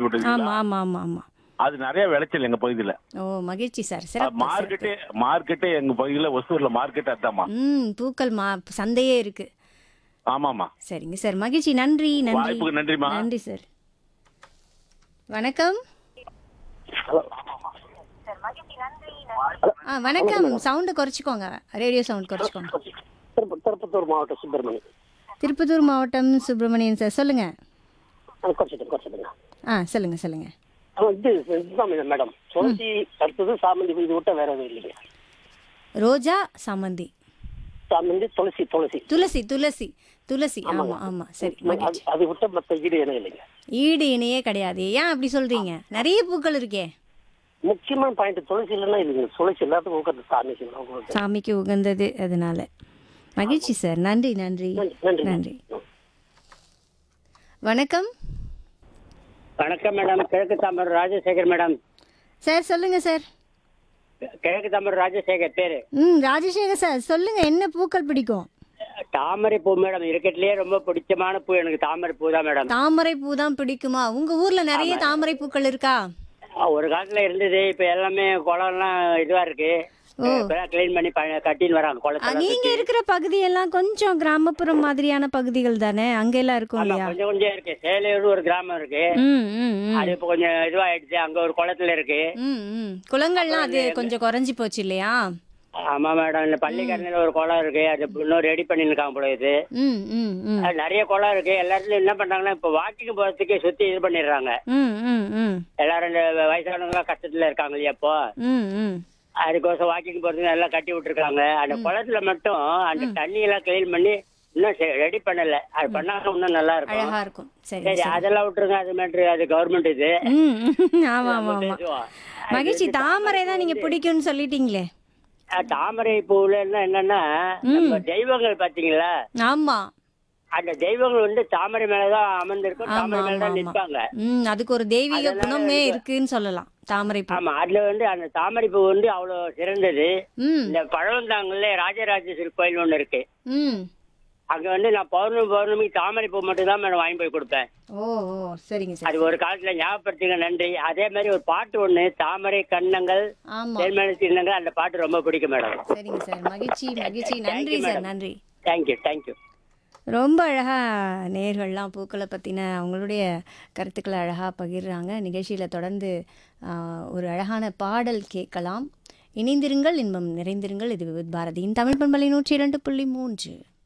கேள்விப்பட்டிருக்கீங்களா ஆமா ஆமா ஆமா ஆமா அது நிறைய விளைச்சல் எங்க பகுதியில ஓ மகிழ்ச்சி சார் சிறப்பு மார்க்கெட்டே மார்க்கெட்டே எங்க பகுதியில ஒசூர்ல மார்க்கெட் அதாம்மா ம் பூக்கள் மா சந்தையே இருக்கு ஆமாமா சரிங்க சார் மகிழ்ச்சி நன்றி நன்றி வாய்ப்புக்கு நன்றிம்மா. நன்றி சார் வணக்கம் ஆ வணக்கம் சவுண்டை குறைச்சிக்கோங்க ரேடியோ சவுண்ட் குறைச்சிக்கோங்க திருப்ப- திருப்பத்தூர் மாவட்டம் சுப்பிரமணி திருப்பத்தூர் மாவட்டம் சுப்பிரமணியன் சார் சொல்லுங்க குறைச்சிட்டேன் குறைச்சிட்டுங்க ஆ சொல்லுங்க சொல்லுங்க இது இதுதான் மேடம், மேடம் துளசி அடுத்தது சாமந்தி இது விட்டா வேற எதுவும் இல்லைங்க ரோஜா சாமந்தி சாமந்தி துளசி துளசி துளசி துளசி துளசி ஆமா ஆமா சரி அது மகிழ்ச்சி அது விட்ட மற்ற ஈடு எனக்கு இல்லைங்க ஈடு இணையே கிடையாது ஏன் அப்படி சொல்றீங்க நிறைய பூக்கள் இருக்கே முக்கியமான பாயிண்ட் துளசி இல்லைன்னா இல்லைங்க துளசி எல்லாத்துக்கும் உட்காந்து சாமி செய்யணும். சாமிக்கு உகந்தது அதனால மகிழ்ச்சி சார் நன்றி நன்றி நன்றி. நன்றி வணக்கம் வணக்கம் மேடம் கிழக்கு தாமர் ராஜசேகர் மேடம் சார் சொல்லுங்க சார் கிழக்கு தாமர் ராஜசேகர் பேரு ம் ராஜசேகர் சார் சொல்லுங்க என்ன பூக்கள் பிடிக்கும் தாமரை பூ மேடம் இருக்கட்லயே ரொம்ப பிடிச்சமான பூ எனக்கு தாமரை பூ தான் மேடம் தாமரை பூ தான் பிடிக்குமா உங்க ஊர்ல நிறைய தாமரை பூக்கள் இருக்கா ஒரு காலத்துல இருந்தது இப்ப எல்லாமே குளம்லாம் இதுவா இருக்கு இப்பதான் கிளீன் பண்ணி ப- கட்டின்னு வராங்க ஆ, குளத்துல நீங்க இருக்கிற பகுதியெல்லாம் கொஞ்சம் கிராமப்புறம் மாதிரியான பகுதிகள் தானே அங்க எல்லாம் இருக்கும் ஆமா இல்லையா கொஞ்சம் கொஞ்சம் இருக்கு சேலையூர் ஒரு கிராமம் இருக்கு ம் ம் ம். அது இப்ப கொஞ்சம் இதுவாயிடுச்சு அங்க ஒரு குளத்துல இருக்கு ம் ம் குளங்கள்லாம் அது கொஞ்சம் குறைஞ்சி போச்சு இல்லையா ஆமா மேடம் இந்த பள்ளிக்கரணையில ஒரு குளம் இருக்கு அது இன்னும் ரெடி பண்ணிருக்காங்க இருக்காங்க போல இது ம் ம் ம் அது நிறைய குளம் இருக்கு எல்லாத்துலயும் என்ன பண்றாங்கன்னா இப்ப வாக்கிங் போறதுக்கு சுத்தி இது பண்ணிடுறாங்க ம் ம் ம் எல்லாரும் இந்த வயசானவங்க கஷ்டத்துல இருக்காங்க இல்லையா இப்போ ம் ம் அதுக்கோசம் வாக்கிங் போறதுக்கு எல்லாம் கட்டி விட்டுருக்காங்க அந்த குளத்துல மட்டும் அந்த தண்ணி எல்லாம் கிளீன் பண்ணி இன்னும் ரெடி பண்ணல அது பண்ணாங்க இன்னும் நல்லா இருக்கும் அழகா இருக்கும் சரி சரி அதெல்லாம் விட்டுருங்க அது மேட்ரு அது கவர்மெண்ட் இது ம் ஆமா ஆமா ஆமா பேசுவோம். மகிழ்ச்சி தாமரை தான் நீங்க பிடிக்கும்னு சொல்லிட்டீங்களே அஹ் தாமரை பூவுல என்ன என்னன்னா நம்ம தெய்வங்கள் பாத்தீங்களா ஆமா அந்த தெய்வங்கள் வந்து தாமரை மேலதான் அமர்ந்திருக்கும் ஆமா தாமரை ஆமா மேலதான் ஆமா நிற்பாங்க ம் அதுக்கு ஒரு தெய்வீக குணமே இருக்குன்னு சொல்லலாம் தாமரை பூ ஆமா அதுல வந்து அந்த தாமரை பூ வந்து அவ்வளவு சிறந்தது ம் இந்த பழவந்தாங்கல்ல ராஜராஜேஸ்வரி கோயில் ஒண்ணு இருக்கு ம் அங்க வந்து நான் பௌர்ணமி பௌர்ணமிக்கு தாமரை பூ மட்டும் தான் மேடம் வாங்கி போய் கொடுப்பேன் ஓ ஓ சரிங்க சார் அது ஒரு காலத்துல ஞாபகப்படுத்துங்க நன்றி அதே மாதிரி ஒரு பாட்டு ஒண்ணு தாமரை கண்ணங்கள் ஆமா தேர்மேல சின்னங்கள் அந்த பாட்டு ரொம்ப பிடிக்கும் மேடம் சரிங்க சார் மகிழ்ச்சி மகிழ்ச்சி நன்றி சார் நன்றி தேங்க்யூ தேங்க்யூ ரொம்ப அழகாக நேர்கள்லாம் பூக்களை பற்றின அவங்களுடைய கருத்துக்களை அழகாக பகிர்றாங்க நிகழ்ச்சியில் தொடர்ந்து ஆ, ஒரு அழகான பாடல் கேட்கலாம் இணைந்திருங்கள் இன்பம் நிறைந்திருங்கள் இது விவித் பாரதியின் தமிழ் பண்பலை நூற்றி இரண்டு புள்ளி மூன்று